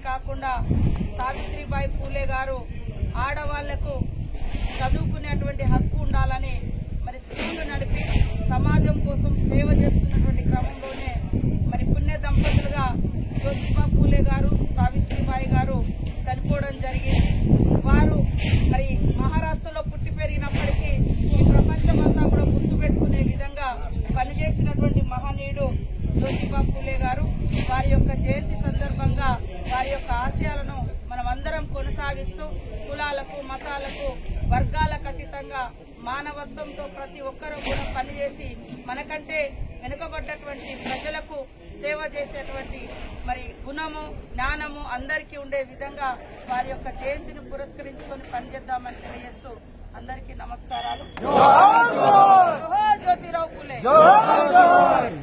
కాకుండా సావిత్రిబాయి పూలే గారు ఆడవాళ్లకు చదువుకునేటువంటి హక్కు ఉండాలని మరి స్కూళ్లు నడిపి సమాజం కోసం సేవ చేస్తున్నటువంటి క్రమంలోనే మరి పుణ్య దంపతులుగా జ్యోతిబా పూలే గారు సావిత్రిబాయి గారు చనిపోవడం జరిగింది వారు మరి మహారాష్ట్రలో పుట్టి పెరిగినప్పటికీ ఈ ప్రపంచమంతా కూడా గుర్తుపెట్టుకునే విధంగా పనిచేసినటువంటి మహనీయుడు జ్యోతిబా పూలే గారు వారి యొక్క జయంతి సందర్భంగా వారి యొక్క ఆశయాలను మనమందరం కొనసాగిస్తూ కులాలకు మతాలకు వర్గాలకు అతీతంగా మానవత్వంతో ప్రతి ఒక్కరూ కూడా పనిచేసి మనకంటే వెనుకబడ్డటువంటి ప్రజలకు సేవ చేసేటువంటి మరి గుణము జ్ఞానము అందరికీ ఉండే విధంగా వారి యొక్క జయంతిని పురస్కరించుకొని పనిచేద్దామని తెలియజేస్తూ అందరికీ నమస్కారాలు జోహార్ జ్యోతిరావు పూలే